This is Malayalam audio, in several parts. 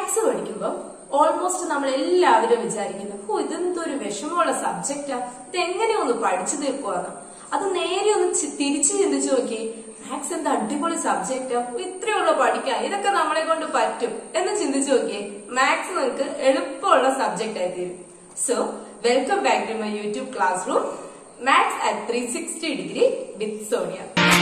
മാത്സ് പഠിക്കുമ്പോൾ ഓൾമോസ്റ്റ് നമ്മൾ എല്ലാവരും വിചാരിക്കുന്നു ഓ ഇതെന്തൊരു വിഷമമുള്ള സബ്ജക്റ്റാ ഇത് എങ്ങനെ ഒന്ന് പഠിച്ചു തീർക്കുവാന്ന് അത് നേരെ ഒന്ന് ചി- തിരിച്ചു ചിന്തിച്ചു നോക്കി മാത്സ് എന്താ അടിപൊളി സബ്ജക്റ്റാ ഇത്രയുള്ള പഠിക്കാൻ ഇതൊക്കെ നമ്മളെ കൊണ്ട് പറ്റും എന്ന് ചിന്തിച്ചു നോക്കിയേ മാത്സ് നിങ്ങൾക്ക് എളുപ്പമുള്ള സബ്ജക്റ്റ് ആയി തീരും so welcome back to my YouTube classroom maths at three sixty degree with Sonia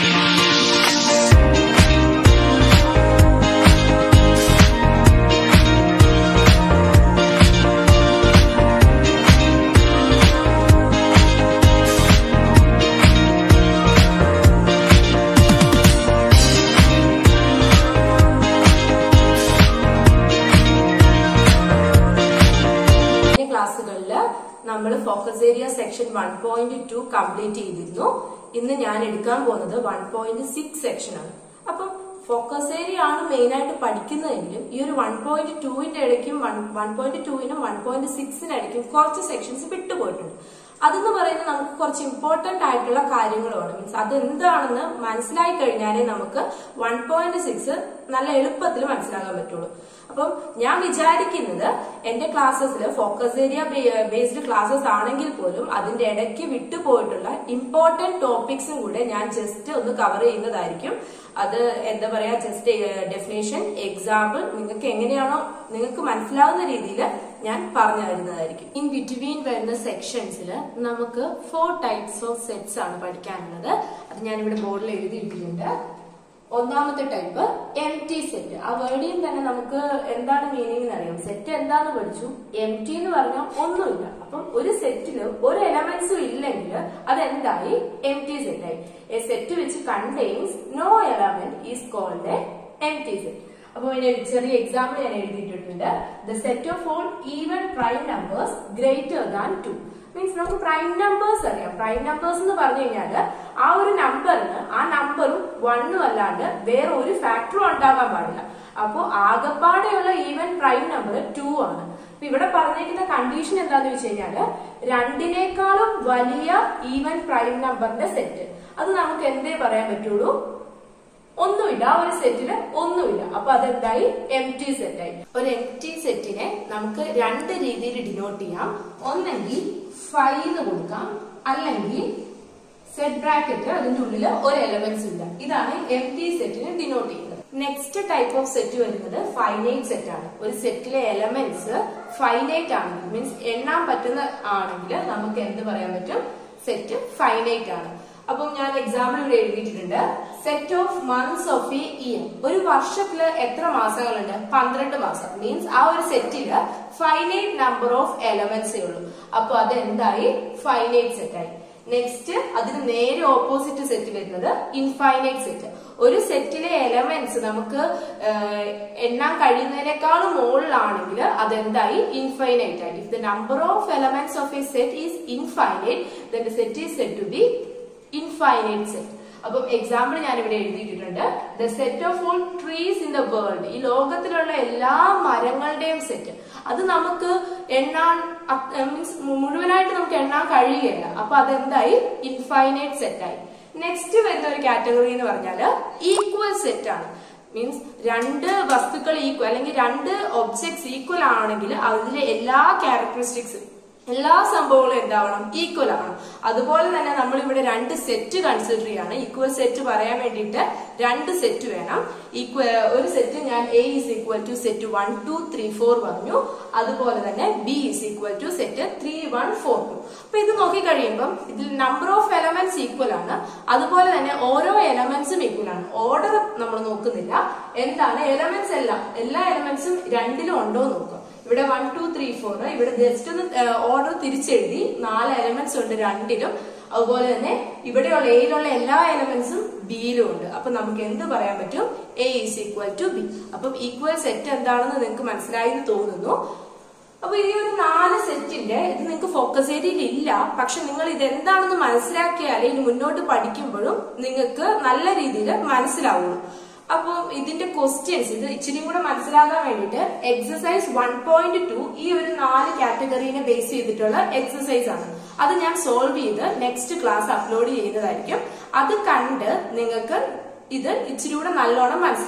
കഴിഞ്ഞ ക്ലാസ്സുകളിൽ നമ്മൾ focus area section one point two complete ചെയ്തിരുന്നു ഇന്ന് ഞാൻ എടുക്കാൻ പോകുന്നത് വൺ പോയിന്റ് സിക്സ് സെക്ഷൻ ആണ് അപ്പം ഫോക്കസ് ഏരിയ ആണ് മെയിൻ ആയിട്ട് പഠിക്കുന്നതെങ്കിലും ഈ ഒരു വൺ പോയിന്റ് ടുവിന്റെ ഇടയ്ക്കും വൺ പോയിന്റ് ടുവിനും വൺ പോയിന്റ് സിക്സിനും ഇടയ്ക്കും കുറച്ച് സെക്ഷൻസ് വിട്ടുപോയിട്ടുണ്ട് അതെന്ന് പറയുന്നത് നമുക്ക് കുറച്ച് ഇമ്പോർട്ടന്റ് ആയിട്ടുള്ള കാര്യങ്ങളുമാണ് മീൻസ് അത് എന്താണെന്ന് മനസ്സിലായി കഴിഞ്ഞാലേ നമുക്ക് വൺ പോയിന്റ് സിക്സ് നല്ല എളുപ്പത്തിൽ മനസ്സിലാക്കാൻ പറ്റുള്ളൂ അപ്പം ഞാൻ വിചാരിക്കുന്നത് എന്റെ ക്ലാസ്സസിൽ ഫോക്കസ് ഏരിയ ബേസ്ഡ് ക്ലാസ്സസ് ആണെങ്കിൽ പോലും അതിന്റെ ഇടയ്ക്ക് വിട്ടുപോയിട്ടുള്ള ഇമ്പോർട്ടന്റ് ടോപ്പിക്സും കൂടെ ഞാൻ ജസ്റ്റ് ഒന്ന് കവർ ചെയ്യുന്നതായിരിക്കും അത് എന്താ പറയാ ജസ്റ്റ് ഡെഫിനേഷൻ എക്സാമ്പിൾ നിങ്ങൾക്ക് എങ്ങനെയാണോ നിങ്ങൾക്ക് മനസ്സിലാവുന്ന രീതിയിൽ ഞാൻ പറഞ്ഞു തരുന്നതായിരിക്കും ഇൻ ബിറ്റ്വീൻ വരുന്ന സെക്ഷൻസിൽ നമുക്ക് ഫോർ ടൈപ്സ് ഓഫ് സെറ്റ്സ് ആണ് പഠിക്കാനുള്ളത് അത് ഞാനിവിടെ ബോർഡിൽ എഴുതിയിട്ടിട്ടുണ്ട് ഒന്നാമത്തെ ടൈപ്പ് എം ടി സെറ്റ് ആ വേർഡിൽ തന്നെ നമുക്ക് എന്താണ് മീനിങ് എന്ന് അറിയാം സെറ്റ് എന്താന്ന് പഠിച്ചു എം ടി എന്ന് പറഞ്ഞാൽ ഒന്നുമില്ല അപ്പം ഒരു സെറ്റില് ഒരു എലമെന്റ്സും ഇല്ലെങ്കിൽ അതെന്തായി എം ടി സെറ്റ് ആയി a set which contains no element is called a empty set അപ്പൊ ഇതിന് ഒരു ചെറിയ എക്സാമ്പിൾ ഞാൻ എഴുതിയിട്ടുണ്ട് the set of all even prime numbers greater than two means നമുക്ക് പ്രൈം നമ്പേഴ്സ് അറിയാം പ്രൈം നമ്പേഴ്സ് എന്ന് പറഞ്ഞു കഴിഞ്ഞാല് ആ ഒരു നമ്പറിന് ആ നമ്പറും വണ്ണും അല്ലാണ്ട് വേറെ ഒരു ഫാക്ടറും ഉണ്ടാകാൻ പാടില്ല അപ്പോ ആകപ്പാടെയുള്ള ഈവൻ പ്രൈം നമ്പർ ടു ആണ് അപ്പൊ ഇവിടെ പറഞ്ഞിരിക്കുന്ന കണ്ടീഷൻ എന്താന്ന് വെച്ച് കഴിഞ്ഞാല് രണ്ടിനേക്കാളും വലിയ ഈവൻ പ്രൈം നമ്പറിന്റെ സെറ്റ് അത് നമുക്ക് എന്തേ പറയാൻ പറ്റുള്ളൂ ഒന്നുമില്ല ആ ഒരു സെറ്റില് ഒന്നുമില്ല അപ്പൊ അതെന്തായി എം ടി സെറ്റായി ഒരു എം ടി സെറ്റിനെ നമുക്ക് രണ്ട് രീതിയിൽ ഡിനോട്ട് ചെയ്യാം ഒന്നെങ്കിൽ ഫൈവ് എന്ന് കൊടുക്കാം അല്ലെങ്കിൽ സെറ്റ് ബ്രാക്കറ്റ് അതിന്റെ ഉള്ളിൽ ഒരു എലമെന്റ്സ് ഇല്ല ഇതാണ് എം ടി സെറ്റിനെ ഡിനോട്ട് ചെയ്യുന്നത് നെക്സ്റ്റ് ടൈപ്പ് ഓഫ് സെറ്റ് വരുന്നത് ഫൈനൈറ്റ് സെറ്റ് ആണ് ഒരു സെറ്റിലെ എലമെന്റ്സ് ഫൈനൈറ്റ് ആണെങ്കിൽ മീൻസ് എണ്ണാൻ പറ്റുന്ന ആണെങ്കിൽ നമുക്ക് എന്ത് പറയാൻ പറ്റും സെറ്റ് ഫൈനൈറ്റ് ആണ് അപ്പം ഞാൻ എക്സാമ്പിൾ ഇവിടെ എഴുതിയിട്ടുണ്ട് set of months of a year ഒരു വർഷത്തില് എത്ര മാസങ്ങളുണ്ട് പന്ത്രണ്ട് മാസം മീൻസ് ആ ഒരു സെറ്റില് ഫൈനൈറ്റ് നമ്പർ ഓഫ് എലമെന്റ്സേ ഉള്ളൂ അപ്പൊ അത് എന്തായി ഫൈനൈറ്റ് സെറ്റ് ആയി നെക്സ്റ്റ് അതിന് നേരെ ഓപ്പോസിറ്റ് സെറ്റ് വരുന്നത് ഇൻഫൈനൈറ്റ് സെറ്റ് ഒരു സെറ്റിലെ എലമെന്റ്സ് നമുക്ക് ആഹ്, എണ്ണാൻ കഴിയുന്നതിനേക്കാളും മുകളിലാണെങ്കിൽ അതെന്തായി ഇൻഫൈനൈറ്റ് ആയി if the number of elements of a set is infinite then the set is set to be infinite set അപ്പം എക്സാമ്പിൾ ഞാൻ ഇവിടെ എഴുതിയിട്ടുണ്ട് the set of all trees in the world ഈ ലോകത്തിലുള്ള എല്ലാ മരങ്ങളുടെയും സെറ്റ് അത് നമുക്ക് എണ്ണാൻ മീൻസ് മുഴുവനായിട്ട് നമുക്ക് എണ്ണാൻ കഴിയുകയില്ല അപ്പൊ അതെന്തായി ഇൻഫൈനൈറ്റ് സെറ്റ് ആയി നെക്സ്റ്റ് വരുന്ന ഒരു കാറ്റഗറി എന്ന് പറഞ്ഞാല് ഈക്വൽ സെറ്റ് ആണ് മീൻസ് രണ്ട് വസ്തുക്കൾ ഈക്വൽ അല്ലെങ്കിൽ രണ്ട് ഒബ്ജക്ട്സ് ഈക്വൽ ആണെങ്കിൽ അതിലെ എല്ലാ ക്യാരക്ടറിസ്റ്റിക്സും എല്ലാ സംഭവങ്ങളും എന്താവണം ഈക്വൽ ആവണം അതുപോലെ തന്നെ നമ്മൾ ഇവിടെ രണ്ട് സെറ്റ് കൺസിഡർ ചെയ്യാണ് ഈക്വൽ സെറ്റ് പറയാൻ വേണ്ടിയിട്ട് രണ്ട് സെറ്റ് വേണം ഈക്വൽ ഒരു സെറ്റ് ഞാൻ A is equal to set one two three four പറഞ്ഞു അതുപോലെ തന്നെ B is equal to set three one four two അപ്പൊ ഇത് നോക്കി കഴിയുമ്പം ഇതിൽ നമ്പർ ഓഫ് എലമെന്റ്സ് ഈക്വൽ ആണ് അതുപോലെ തന്നെ ഓരോ എലമെന്റ്സും ഈക്വൽ ആണ് ഓർഡർ നമ്മൾ നോക്കുന്നില്ല എന്താണ് എലമെന്റ്സ് എല്ലാം എല്ലാ എലമെന്റ്സും രണ്ടിലും ഉണ്ടോ എന്ന് നോക്കുക ഇവിടെ വൺ ടു ത്രീ ഫോർ ഇവിടെ ജസ്റ്റ് ഒന്ന് ഓർഡർ തിരിച്ചെഴുതി നാല് എലമെന്റ്സ് ഉണ്ട് രണ്ടിലും അതുപോലെ തന്നെ ഇവിടെയുള്ള എയിലുള്ള എല്ലാ എലമെന്റ്സും ബിയിലും ഉണ്ട് അപ്പൊ നമുക്ക് എന്ത് പറയാൻ പറ്റും A is equal to B അപ്പം ഈക്വൽ സെറ്റ് എന്താണെന്ന് നിങ്ങൾക്ക് മനസ്സിലായി എന്ന് തോന്നുന്നു അപ്പൊ ഈ ഒരു നാല് സെറ്റിന്റെ ഇത് നിങ്ങൾക്ക് ഫോക്കസ് ഏരിയയിൽ ഇല്ല പക്ഷെ നിങ്ങൾ ഇത് എന്താണെന്ന് മനസ്സിലാക്കിയാലേ ഇനി മുന്നോട്ട് പഠിക്കുമ്പോഴും നിങ്ങൾക്ക് നല്ല രീതിയിൽ മനസ്സിലാവുള്ളൂ അപ്പോൾ ഇതിന്റെ ക്വസ്റ്റ്യൻസ് ഇത് ഇച്ചിരി കൂടെ മനസ്സിലാക്കാൻ വേണ്ടിയിട്ട് എക്സസൈസ് വൺ പോയിന്റ് ടു ഈ ഒരു നാല് കാറ്റഗറീനെ ബേസ് ചെയ്തിട്ടുള്ള എക്സസൈസ് ആണ് അത് ഞാൻ സോൾവ് ചെയ്ത് നെക്സ്റ്റ് ക്ലാസ് അപ്ലോഡ് ചെയ്യുന്നതായിരിക്കും അത് കണ്ട് നിങ്ങൾക്ക് ഇത് ഇച്ചിരി കൂടെ നല്ലോണം മനസ്സിലാവും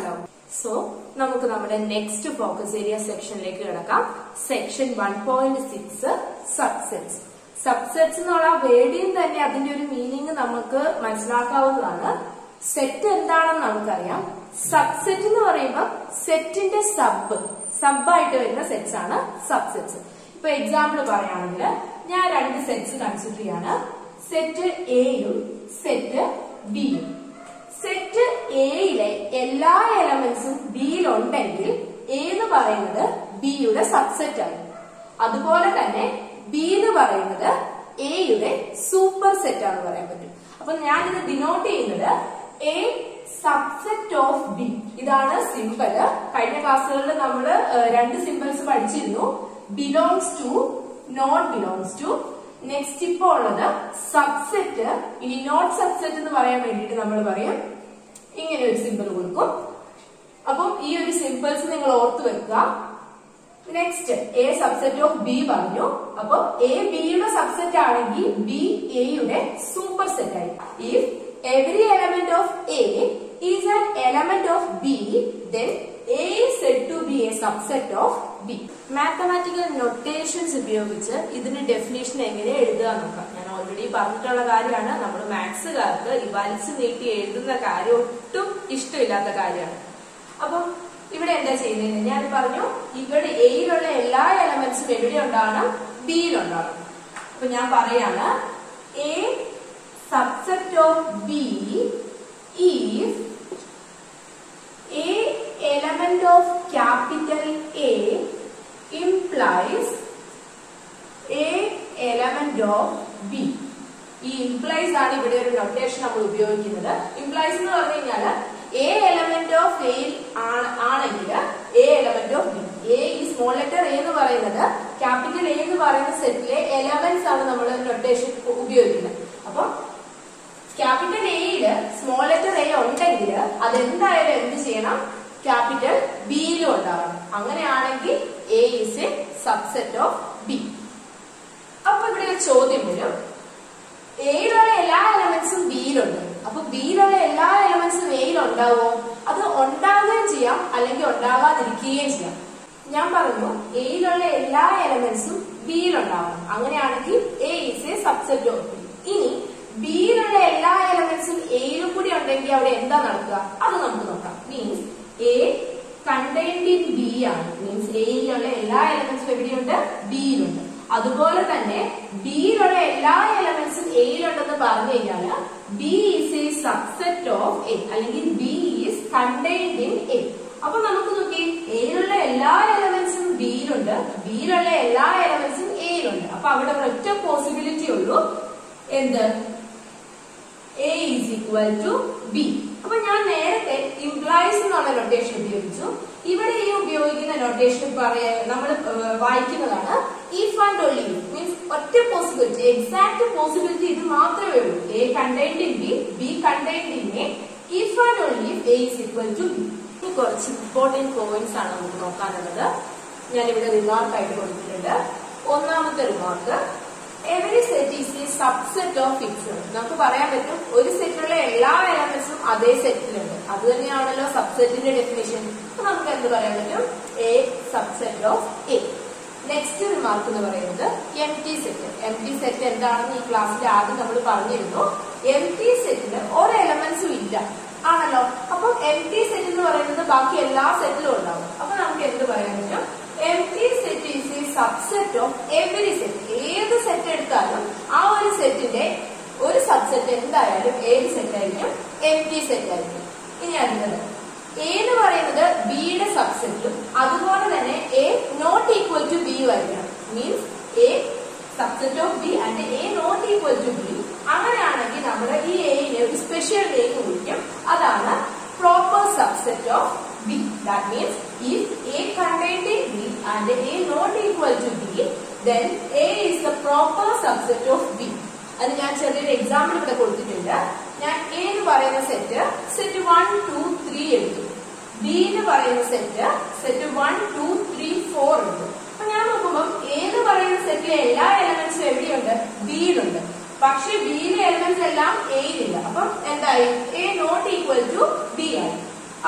സോ നമുക്ക് നമ്മുടെ നെക്സ്റ്റ് ഫോക്കസ് ഏരിയ സെക്ഷനിലേക്ക് കിടക്കാം section one point six subsets subsets എന്നുള്ള വേർഡിയും തന്നെ അതിന്റെ ഒരു മീനിങ് നമുക്ക് മനസ്സിലാക്കാവുന്നതാണ് സെറ്റ് എന്താണെന്ന് നമുക്കറിയാം സബ്സെറ്റ് എന്ന് പറയുമ്പോൾ സെറ്റിന്റെ സബ് സബായിട്ട് വരുന്ന സെറ്റ്സ് ആണ് സബ്സെറ്റ്സ് ഇപ്പൊ എക്സാമ്പിൾ പറയുകയാണെങ്കിൽ ഞാൻ രണ്ട് സെറ്റ്സ് കൺസിഡർ ചെയ്യാണ് സെറ്റ് എയും സെറ്റ് ബിയും സെറ്റ് എയിലെ എല്ലാ എലമെന്റ്സും ബിയിൽ ഉണ്ടെങ്കിൽ എ എന്ന് പറയുന്നത് ബിയുടെ സബ്സെറ്റ് ആണ് അതുപോലെ തന്നെ ബി എന്ന് പറയുന്നത് എയുടെ സൂപ്പർ സെറ്റ് ആണ് പറയാൻ പറ്റും അപ്പൊ ഞാൻ ഇത് ഡിനോട്ട് ചെയ്യുന്നത് എ സബ്സെറ്റ് ഓഫ് ബി ഇതാണ് സിമ്പിള് കഴിഞ്ഞ ക്ലാസ്സുകളിൽ നമ്മൾ രണ്ട് സിമ്പിൾസ് പഠിച്ചിരുന്നു belongs to not belongs to next ഇപ്പോ ഉള്ളത് സബ്സെറ്റ് ഇനി നോട്ട് സബ്സെറ്റ് എന്ന് പറയാൻ വേണ്ടിയിട്ട് നമ്മൾ പറയും ഇങ്ങനെ ഒരു സിമ്പിൾ കൊടുക്കും അപ്പം ഈ ഒരു സിമ്പിൾസ് നിങ്ങൾ ഓർത്ത് വെക്കുക next A subset of B പറഞ്ഞു അപ്പൊ എ ബിയുടെ സബ്സെറ്റ് ആണെങ്കിൽ ബി എയുടെ സൂപ്പർ സെറ്റ് ആയി if every element of A is an element of B then A is said to be a subset of B. Mathematical notations ഉപയോഗിച്ച് ഇതിന്റെ ഡെഫിനേഷൻ എങ്ങനെ എഴുതുക നോക്കാം ഞാൻ ഓൾറെഡി പറഞ്ഞിട്ടുള്ള കാര്യമാണ് നമ്മൾ മാത്സുകാർക്ക് ഈ വലിച്ചു നീട്ടി എഴുതുന്ന കാര്യം ഒട്ടും ഇഷ്ടമില്ലാത്ത കാര്യമാണ് അപ്പം ഇവിടെ എന്താ ചെയ്യുന്നത് ഞാൻ പറഞ്ഞു ഇവിടെ എയിലുള്ള എല്ലാ എലമെന്റ്സും എവിടെ ഉണ്ടാവണം ബിയിൽ ഉണ്ടാവണം അപ്പൊ ഞാൻ പറയാണ് A subset of B is a element of capital A implies a element of B. ഈ ഇംപ്ലൈസ് ആണ് ഇവിടെ ഒരു നൊട്ടേഷൻ നമ്മൾ ഉപയോഗിക്കുന്നത് ഇംപ്ലൈസ് എന്ന് പറഞ്ഞു കഴിഞ്ഞാൽ എ എലമെന്റ് ഓഫ് എ ആണെങ്കിൽ a element of B a ഈ സ്മോൾ ലെറ്റർ എ എന്ന് പറയുന്നത് ക്യാപിറ്റൽ എ എന്ന് പറയുന്ന സെറ്റിലെ എലമെന്റ്സ് ആണ് നമ്മൾ നൊട്ടേഷൻ ഉപയോഗിക്കുന്നത് അപ്പൊ ക്യാപിറ്റൽ എയില് സ്മോൾ ലെറ്റർ എ ഉണ്ടെങ്കിൽ അതെന്തായാലും എന്ത് ചെയ്യണം ക്യാപിറ്റൽ ബിയിലും ഉണ്ടാവണം അങ്ങനെയാണെങ്കിൽ A is a subset of B അപ്പൊ ഇവിടെ ഒരു ചോദ്യം വരും എയിലുള്ള എല്ലാ എലമെന്റ്സും ബിയിലുണ്ട് അപ്പൊ ബിയിലുള്ള എല്ലാ എലമെന്റ്സും എയിൽ ഉണ്ടാവുമോ അത് ഉണ്ടാവുകയും ചെയ്യാം അല്ലെങ്കിൽ ഉണ്ടാകാതിരിക്കുകയും ചെയ്യാം ഞാൻ പറഞ്ഞു എയിലുള്ള എല്ലാ എലമെന്റ്സും ബിയിലുണ്ടാവണം അങ്ങനെയാണെങ്കിൽ A is a subset of B ഇനി ബിയിലുള്ള എല്ലാ എലമെന്റ്സും എയിലും കൂടി ഉണ്ടെങ്കിൽ അവിടെ എന്താ നടക്കുക അത് നമുക്ക് നോക്കാം means A contained in B ആണ് മീൻസ് എയിലുള്ള എല്ലാ എലമെന്റ്സും എവിടെയുണ്ട് ബിയിലുണ്ട് അതുപോലെ തന്നെ ബിയിലുള്ള എല്ലാ എലമെന്റ്സും എയിലുണ്ടെന്ന് പറഞ്ഞു കഴിഞ്ഞാൽ B is a subset of A അല്ലെങ്കിൽ B is contained in A അപ്പൊ നമുക്ക് നോക്കി എയിലുള്ള എല്ലാ എലമെന്റ്സും ബിയിലുണ്ട് ബിയിലുള്ള എല്ലാ എലമെന്റ്സും എയിലുണ്ട് അപ്പൊ അവിടെ ഒറ്റ പോസിബിലിറ്റി ഉള്ളൂ എന്ത് A is equal to B അപ്പൊ ഞാൻ നേരത്തെ ഇംപ്ലൈസ് എന്നുള്ള നൊട്ടേഷൻ ഉപയോഗിച്ചു ഇവിടെ ഈ ഉപയോഗിക്കുന്ന നൊട്ടേഷൻ പറയാ നമ്മൾ വായിക്കുന്നതാണ് ഇഫ് ആൻഡ് ഓൺലി മീൻസ് ഒറ്റ പോസിബിലിറ്റി എക്സാക്ട് പോസിബിലിറ്റി ഇത് മാത്രമേ ഉള്ളൂ A contained in B B contained in A if and only A is equal to B ഇനി കുറച്ച് ഇമ്പോർട്ടന്റ് പോയിന്റ്സ് ആണ് നമുക്ക് നോക്കാനുള്ളത് ഞാൻ ഇവിടെ റിമാർക്ക് ആയിട്ട് കൊടുത്തിട്ടുണ്ട് ഒന്നാമത്തെ remark every set is a subset of fix നമുക്ക് പറയാൻ പറ്റും ഒരു സെറ്റിലുള്ള എല്ലാ എലമെന്റ്സും അതേ സെറ്റിലുണ്ട് അത് തന്നെയാണല്ലോ സബ്സെറ്റിന്റെ ഡെഫിനേഷൻ അപ്പൊ നമുക്ക് എന്ത് പറയാൻ പറ്റും A subset of A next remark എന്ന് പറയുന്നത് empty set empty set എന്താണെന്ന് ഈ ക്ലാസ്സിൽ ആദ്യം നമ്മൾ പറഞ്ഞിരുന്നു എം ടി സെറ്റില് ഒരു എലമെന്റ്സും ഇല്ല ആണല്ലോ അപ്പൊ എം ടി സെറ്റ് എന്ന് പറയുന്നത് ബാക്കി എല്ലാ സെറ്റിലും ഉണ്ടാവും അപ്പൊ നമുക്ക് എന്ത് പറയാൻ പറ്റും empty set is a subset of every set ഏത് സെറ്റ് എടുത്താലും ആ ഒരു സെറ്റിന്റെ ഒരു സബ്സെറ്റ് എന്തായാലും ഏത് സെറ്റ് ആയിരിക്കും എം ടി സെറ്റ് ആയിരിക്കും ഇനി അടുത്തത് എ എന്ന് പറയുന്നത് ബിയുടെ സബ്സെറ്റും അതുപോലെ തന്നെ A not equal to B ആയിരിക്കണം means A subset of B and A not equal to B അങ്ങനെയാണെങ്കിൽ നമ്മൾ ഈ എയിനെ ഒരു സ്പെഷ്യൽ നെയിം വിളിക്കും അതാണ് proper subset of B. That means if A contained in B and A not equal to B, then A is the proper subset of B. അത് ഞാൻ ചെറിയൊരു എക്സാമ്പിൾ ഇവിടെ കൊടുത്തിട്ടുണ്ട് ഞാൻ എ എന്ന് പറയുന്ന set set one two three എടുത്തു ബി എന്ന് പറയുന്ന set set one two three four എടുത്തു അപ്പൊ ഞാൻ നോക്കുമ്പോൾ എ എന്ന് പറയുന്ന സെറ്റിലെ എല്ലാ എലമെന്റ്സും എവിടെയുണ്ട് ബിയിലുണ്ട് പക്ഷെ ബിയിലെ എലമെന്റ്സ് എല്ലാം എയിലില്ല അപ്പം എന്തായി A not equal to B ആയി അപ്പൊ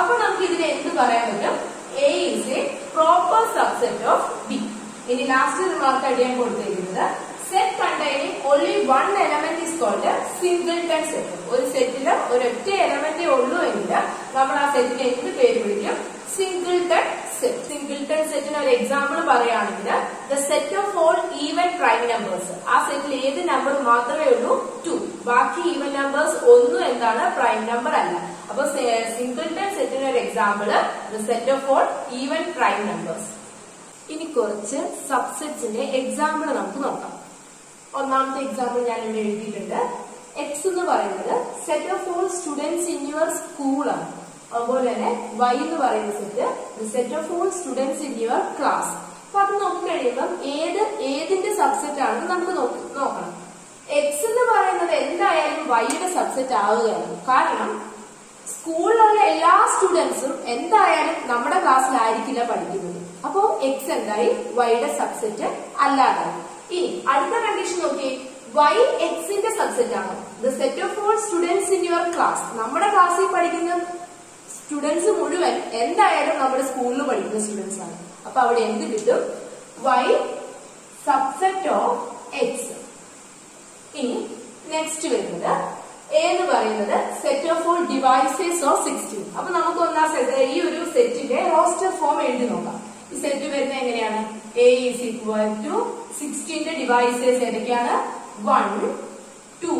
അപ്പൊ നമുക്ക് ഇതിനെ എന്ത് പറയാൻ പറ്റും A is a proper subset of B ഇനി ലാസ്റ്റ് റിമാർക്ക് ആയിട്ട് ഞാൻ കൊടുത്തിരിക്കുന്നത് set containing only one element is called singleton set ഒരു സെറ്റില് ഒരൊറ്റ എലമെന്റേ ഉള്ളൂ എങ്കിൽ നമ്മൾ ആ സെറ്റിനെ എന്ത് പേര് വിളിക്കും സിംഗിൾട്ടൺ സെറ്റ് സിംഗിൾട്ടൺ സെറ്റിന് ഒരു എക്സാമ്പിൾ പറയുകയാണെങ്കിൽ the set of all even prime numbers ആ സെറ്റിൽ ഏത് നമ്പർ മാത്രമേ ഉള്ളൂ ടു ബാക്കി ഈവൻ നമ്പേഴ്സ് ഒന്നും എന്താണ് പ്രൈം നമ്പർ അല്ല അപ്പൊ സിംഗിൾട്ടൺ സെറ്റിന് ഒരു example the set of all even prime numbers ഇനി കുറച്ച് സബ്സെറ്റ്സിന്റെ എക്സാമ്പിൾ നമുക്ക് നോക്കാം ഒന്നാമത്തെ എക്സാമ്പിൾ ഞാൻ ഇവിടെ എഴുതിയിട്ടുണ്ട് എക്സ് എന്ന് പറയുന്നത് set of all students in your school ആണ് അതുപോലെ തന്നെ വൈ എന്ന് പറയുന്ന set set of all students in your class അപ്പൊ അത് നോക്കിക്കഴിയുമ്പോൾ ഏത് ഏതിന്റെ സബ്സെറ്റ് ആണെന്ന് നമുക്ക് നോക്കി നോക്കണം എക്സ് എന്ന് പറയുന്നത് എന്തായാലും വൈയുടെ സബ്സെറ്റ് ആവുകയാണ് കാരണം സ്കൂളിലുള്ള എല്ലാ സ്റ്റുഡൻസും എന്തായാലും നമ്മുടെ ക്ലാസ്സിലായിരിക്കില്ല പഠിക്കുന്നത് അപ്പോ എക്സ് എന്തായി വൈയുടെ സബ്സെറ്റ് അല്ലാതായി ഇനി അടുത്ത കണ്ടീഷൻ നോക്കിയേ വൈ എക്സിന്റെ സബ്സെറ്റ് ആണോ the set of all students in your class നമ്മുടെ ക്ലാസ്സിൽ പഠിക്കുന്ന സ്റ്റുഡൻസ് മുഴുവൻ എന്തായാലും നമ്മുടെ സ്കൂളിൽ പഠിക്കുന്ന സ്റ്റുഡൻസ് ആണ് അപ്പൊ അവിടെ എന്ത് കിട്ടും വൈ സബ്സെറ്റ് ഓഫ് എക്സ് ഇനി നെക്സ്റ്റ് വരുന്നത് എ എന്ന് പറയുന്നത് set of all divisors of sixteen അപ്പൊ നമുക്ക് ഒന്നാം സെറ്റ് ഈ ഒരു സെറ്റിന്റെ റോസ്റ്റർ ഫോം എഴുതി നോക്കാം ഈ സെറ്റ് വരുന്നത് എങ്ങനെയാണ് എ ഈസ് ഈക്വൽ ടു സിക്സ്റ്റീന്റെ ഡിവൈസസ് ഏതൊക്കെയാണ് one two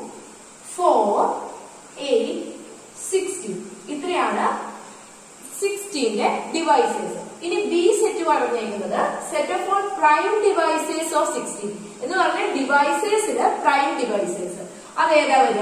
four eight sixteen ഇത്രയാണ് സിക്സ്റ്റീന്റെ ഡിവൈസസ് ഇനി ബി സെറ്റ് പറഞ്ഞേക്കുന്നത് set of all prime divisors of sixteen എന്ന് പറഞ്ഞാൽ ഡിവൈസസില് പ്രൈം ഡിവൈസസ് അതേതാ വരിക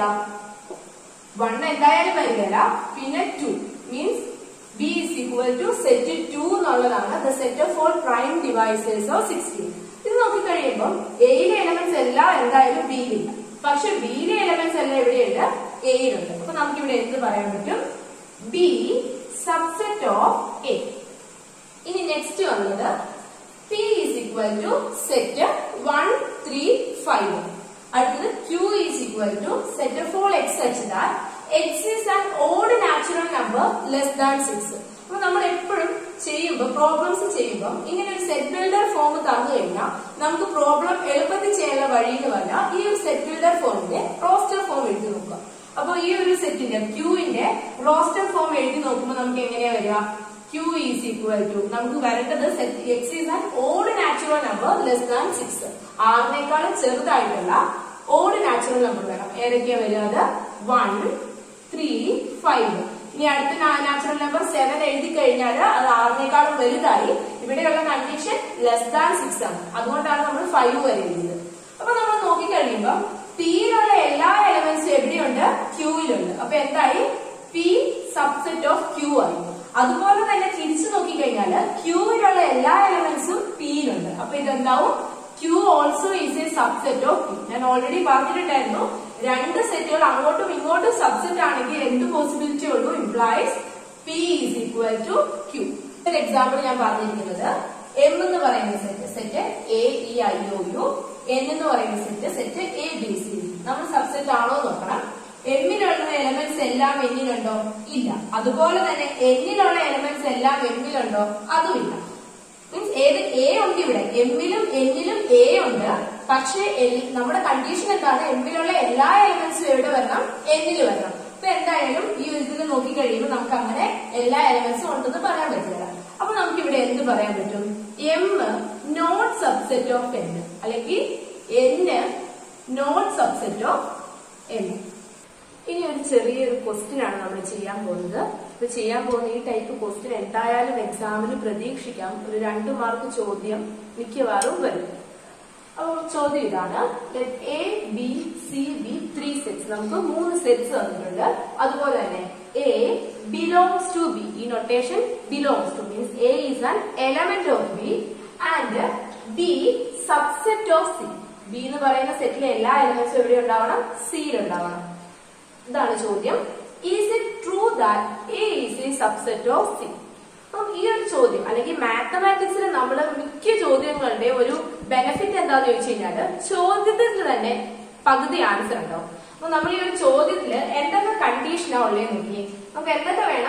വൺ എന്തായാലും വരികയില്ല പിന്നെ two means B is equal to set two എന്നുള്ളതാണ് the set of all prime divisors of sixteen ഇത് നോക്കിക്കഴിയുമ്പോൾ എയിലെ എലമെന്റ്സ് എല്ലാം എന്തായാലും ബിയിലില്ല പക്ഷെ ബിയിലെ എലമെന്റ്സ് എല്ലാം എവിടെയുണ്ട് എയിലുണ്ട് അപ്പൊ നമുക്ക് ഇവിടെ എന്ത് പറയാൻ പറ്റും ബി സബ്സെറ്റ് ഓഫ് എ ഇനി നെക്സ്റ്റ് വന്നത് P is equal to set one three five അടുത്തത് Q is equal to set of all X such that X is an odd natural number less than six അപ്പൊ നമ്മൾ എപ്പോഴും ചെയ്യുമ്പോൾ പ്രോബ്ലംസ് ചെയ്യുമ്പോൾ ഇങ്ങനെ ഒരു സെറ്റ് ബിൽഡർ ഫോം തന്നു കഴിഞ്ഞാൽ നമുക്ക് പ്രോബ്ലം എളുപ്പത്തിൽ ചെയ്യാനുള്ള വഴി എന്ന് പറഞ്ഞാൽ ഈ ഒരു സെറ്റ് ബിൽഡർ ഫോമിന്റെ റോസ്റ്റർ ഫോം എഴുതി നോക്കുക അപ്പൊ ഈ ഒരു സെറ്റിന്റെ ക്യൂവിന്റെ റോസ്റ്റർ ഫോം എഴുതി നോക്കുമ്പോൾ നമുക്ക് എങ്ങനെയാ വരിക ക്യൂ ഈസ് ഈക്വൽ ടു നമുക്ക് വരേണ്ടത് set X is an odd natural number less than six ആറിനേക്കാളും ചെറുതായിട്ടുള്ള ഓഡ് നാച്ചുറൽ നമ്പർ വേണം ഏതൊക്കെയാ വരിക അത് വൺ ത്രീ ഫൈവ് ഇനി അടുത്ത നാച്ചുറൽ നമ്പർ സെവൻ എഴുതി കഴിഞ്ഞാൽ അത് ആറിനേക്കാളും വലുതായി ഇവിടെയുള്ള കണ്ടീഷൻ ലെസ് ദാൻ സിക്സ് ആണ് അതുകൊണ്ടാണ് നമ്മൾ ഫൈവ് വരെ എഴുതിയത് അപ്പൊ നമ്മൾ നോക്കിക്കഴിയുമ്പോൾ പിയിലുള്ള എല്ലാ എലമെന്റ്സും എവിടെയുണ്ട് ക്യൂവിലുണ്ട് അപ്പൊ എന്തായി പി സബ്സെറ്റ് ഓഫ് ക്യൂ ആയി അതുപോലെ തന്നെ തിരിച്ചു നോക്കിക്കഴിഞ്ഞാല് ക്യൂവിലുള്ള എല്ലാ എലമെന്റ്സും പിയിലുണ്ട് അപ്പൊ ഇതെന്താവും Q also is a subset of P ഞാൻ ഓൾറെഡി പറഞ്ഞിട്ടുണ്ടായിരുന്നു രണ്ട് സെറ്റുകൾ അങ്ങോട്ടും ഇങ്ങോട്ടും സബ്സെറ്റ് ആണെങ്കിൽ എന്ത് പോസിബിലിറ്റി ഉള്ളൂ implies P is equal to Q ഒരു എക്സാമ്പിൾ ഞാൻ പറഞ്ഞിരിക്കുന്നത് എം എന്ന് പറയുന്ന set set A E I O U N എന്ന് പറയുന്ന set set A B C നമ്മൾ സബ്സെറ്റ് ആണോ നോക്കണം എമ്മിലുള്ള എലമെന്റ്സ് എല്ലാം എന്നിലുണ്ടോ ഇല്ല അതുപോലെ തന്നെ എന്നിലുള്ള എലമെന്റ്സ് എല്ലാം എമ്മിലുണ്ടോ അതും ഇല്ല മീൻസ് ഏത് എ ഉണ്ട് ഇവിടെ എമ്മിലും എന്നിലും എ ഉണ്ട് പക്ഷേ എൽ- നമ്മുടെ കണ്ടീഷൻ എന്താണ് എമ്മിലുള്ള എല്ലാ എലമെന്റ്സും എവിടെ വരണം എന്നിൽ വരണം അപ്പൊ എന്തായാലും ഈ ഇതിൽ നോക്കിക്കഴിയുമ്പോൾ നമുക്ക് അങ്ങനെ എല്ലാ എലമെന്റ്സും ഉണ്ടെന്ന് പറയാൻ പറ്റില്ല അപ്പൊ നമുക്ക് ഇവിടെ എന്ത് പറയാൻ പറ്റും M not subset of N അല്ലെങ്കിൽ N not subset of M ഇനി ഒരു ചെറിയൊരു ക്വസ്റ്റ്യൻ ആണ് നമ്മൾ ചെയ്യാൻ പോകുന്നത് ഇത് ചെയ്യാൻ പോകുന്ന ഈ ടൈപ്പ് ക്വസ്റ്റ്യൻ എന്തായാലും എക്സാമിന് പ്രതീക്ഷിക്കാം ഒരു രണ്ട് മാർക്ക് ചോദ്യം മിക്കവാറും വരും അപ്പോൾ ചോദ്യം ഇതാണ് A B C B three sets നമുക്ക് മൂന്ന് സെറ്റ്സ് തന്നിട്ടുണ്ട് അതുപോലെ തന്നെ എ ബിലോങ്സ് ടു ബി ഈ notation belongs to means A is an element of B and B subset of C B എന്ന് പറയുന്ന സെറ്റിലെ എല്ലാ എലമെന്റ്സും എവിടെ ഉണ്ടാവണം സിയിൽ ഉണ്ടാവണം ഇതാണ് ചോദ്യം is it true that A is a subset of C അപ്പം ഈ ഒരു ചോദ്യം അല്ലെങ്കിൽ മാത്തമാറ്റിക്സിൽ നമ്മൾ മിക്ക ചോദ്യങ്ങളുടെ ഒരു ബെനിഫിറ്റ് എന്താന്ന് ചോദിച്ചു കഴിഞ്ഞാല് ചോദ്യത്തിൽ തന്നെ പകുതി ആൻസർ ഉണ്ടാവും അപ്പൊ നമ്മൾ ഈ ഒരു ചോദ്യത്തില് എന്തൊക്കെ കണ്ടീഷനാ ഉള്ളത് നോക്കി നമുക്ക് എന്തൊക്കെ വേണം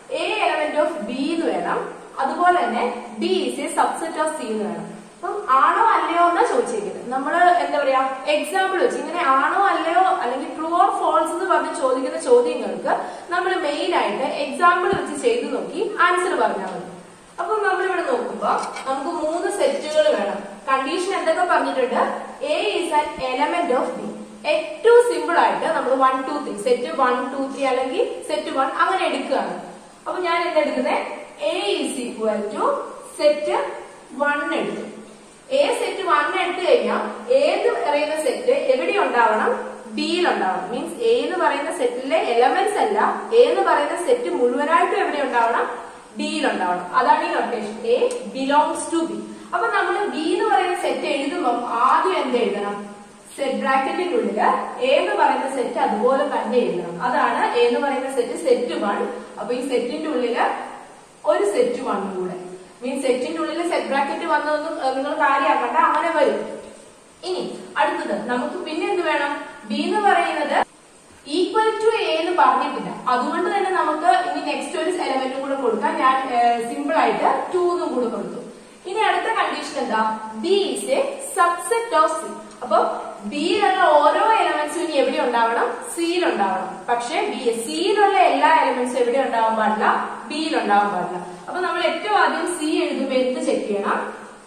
എ എലമെന്റ് ഓഫ് ബി എന്ന് വേണം അതുപോലെ തന്നെ B is a subset of C എന്ന് വേണം അപ്പം ആണോ അല്ലയോ എന്നാ ചോദിച്ചിരിക്കുന്നത് നമ്മൾ എന്താ പറയാ എക്സാമ്പിൾ വെച്ച് ഇങ്ങനെ ആണോ അല്ലയോ അല്ലെങ്കിൽ ട്രൂ ഓർ ഫോൾസ് എന്ന് പറഞ്ഞ് ചോദിക്കുന്ന ചോദ്യങ്ങൾക്ക് നമ്മൾ മെയിൻ ആയിട്ട് എക്സാമ്പിൾ വെച്ച് ചെയ്തു നോക്കി ആൻസർ പറഞ്ഞാൽ മതി അപ്പൊ നമ്മളിവിടെ നോക്കുമ്പോ നമുക്ക് മൂന്ന് സെറ്റുകൾ വേണം കണ്ടീഷൻ എന്തൊക്കെ പറഞ്ഞിട്ടുണ്ട് A is an element of B ഏറ്റവും സിമ്പിൾ ആയിട്ട് നമ്മൾ one two three set one two three അല്ലെങ്കിൽ സെറ്റ് വൺ അങ്ങനെ എടുക്കുകയാണ് അപ്പൊ ഞാൻ എന്താ എടുക്കുന്നത് A is equal to set one എടുത്തു എ സെറ്റ് വൺ എടുത്തു കഴിഞ്ഞാൽ ഏത് പറയുന്ന സെറ്റ് എവിടെ ഉണ്ടാവണം ബിയിൽ ഉണ്ടാവണം മീൻസ് എ എന്ന് പറയുന്ന സെറ്റിലെ എലമെന്റ്സ് അല്ല എ എന്ന് പറയുന്ന സെറ്റ് മുഴുവനായിട്ടും എവിടെ ഉണ്ടാവണം ബിയിൽ ഉണ്ടാവണം അതാണ് ഈ notation A belongs to B അപ്പൊ നമ്മൾ ബി എന്ന് പറയുന്ന സെറ്റ് എഴുതുമ്പോൾ ആദ്യം എന്ത് എഴുതണം സെറ്റ് ബ്രാക്കറ്റിന്റെ ഉള്ളില് എ എന്ന് പറയുന്ന സെറ്റ് അതുപോലെ തന്നെ എഴുതണം അതാണ് എ എന്ന് പറയുന്ന സെറ്റ് സെറ്റ് വൺ അപ്പൊ ഈ സെറ്റിന്റെ ഉള്ളില് ഒരു സെറ്റ് വൺ കൂടെ മീൻസ് സെറ്റിന്റെ ഉള്ളിൽ സെറ്റ് ബ്രാക്കറ്റ് വന്നതൊന്നും ഏഹ്, നിങ്ങൾ കാര്യമാക്കണ്ട അങ്ങനെ വരും ഇനി അടുത്തത് നമുക്ക് പിന്നെ എന്ത് വേണം ബി എന്ന് പറയുന്നത് ഈക്വൽ ടു എ എന്ന് പറഞ്ഞിട്ടില്ല അതുകൊണ്ട് തന്നെ നമുക്ക് ഇനി നെക്സ്റ്റ് ഒരു എലമെന്റും കൂടെ കൊടുക്കാം ഞാൻ സിമ്പിൾ ആയിട്ട് ടു എന്നും കൂടെ കൊടുത്തു ഇനി അടുത്ത കണ്ടീഷൻ എന്താ B is a subset of C അപ്പൊ ബിയിലുള്ള ഓരോ എലമെന്റ്സും ഇനി എവിടെ ഉണ്ടാവണം സിയിൽ ഉണ്ടാവണം പക്ഷെ ബി സിയിലുള്ള എല്ലാ എലമെന്റ്സും എവിടെ ഉണ്ടാവാൻ പാടില്ല ബിയിൽ ഉണ്ടാവാൻ പാടില്ല അപ്പൊ നമ്മൾ ഏറ്റവും ആദ്യം സി എഴുതുമ്പോൾ എന്ത് ചെക്ക് ചെയ്യണം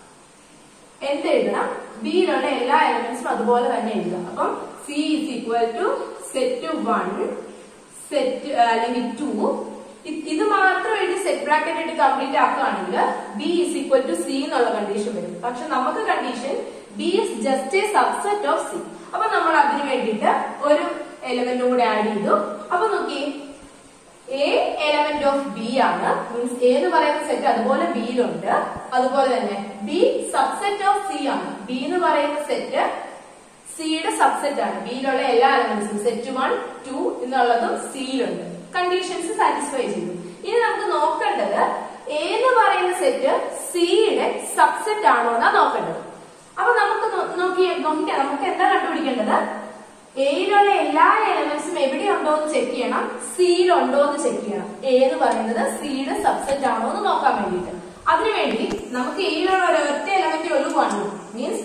എന്ത് എഴുതണം ബിയിലുള്ള എല്ലാ എലമെന്റ്സും അതുപോലെ തന്നെ എഴുതാം അപ്പം C is equal to set one set അല്ലെങ്കിൽ ടു ഇത് മാത്രം എഴുതി സെറ്റ് ബ്രാക്കറ്റ് ഇട്ട് കംപ്ലീറ്റ് ആക്കുകയാണെങ്കിൽ B is equal to C എന്നുള്ള കണ്ടീഷൻ വരും പക്ഷെ നമുക്ക് condition B is just a subset of C അപ്പൊ നമ്മൾ അതിന് വേണ്ടിയിട്ട് ഒരു എലമെന്റും കൂടെ ആഡ് ചെയ്തു അപ്പൊ നോക്കി എ എലമെന്റ് ഓഫ് ബി ആണ് മീൻസ് എ എന്ന് പറയുന്ന സെറ്റ് അതുപോലെ ബിയിലുണ്ട് അതുപോലെ തന്നെ ബി സബ്സെറ്റ് ഓഫ് സി ആണ് ബി എന്ന് പറയുന്ന സെറ്റ് സിയുടെ സബ്സെറ്റ് ആണ് ബിയിലുള്ള എല്ലാ എലമെന്റ്സും സെറ്റ് വൺ ടു എന്നുള്ളതും സിയിലുണ്ട് കണ്ടീഷൻസ് സാറ്റിസ്ഫൈ ചെയ്തു ഇനി നമുക്ക് നോക്കേണ്ടത് എ എന്ന് പറയുന്ന സെറ്റ് സിയുടെ സബ്സെറ്റ് ആണോ എന്നാ നോക്കേണ്ടത് അപ്പൊ നമുക്ക് നോ- നോക്കിയേ നോക്കിയാ നമുക്ക് എന്താ കണ്ടുപിടിക്കേണ്ടത് എയിലുള്ള എല്ലാ എലമെന്റ്സും എവിടെയുണ്ടോ എന്ന് ചെക്ക് ചെയ്യണം സിയിലുണ്ടോ എന്ന് ചെക്ക് ചെയ്യണം എ എന്ന് പറയുന്നത് സിയുടെ സബ്സെറ്റ് ആണോ എന്ന് നോക്കാൻ വേണ്ടിയിട്ട് അതിനുവേണ്ടി നമുക്ക് എയിലുള്ള ഒരൊറ്റ എലമെന്റ് ഒരു one means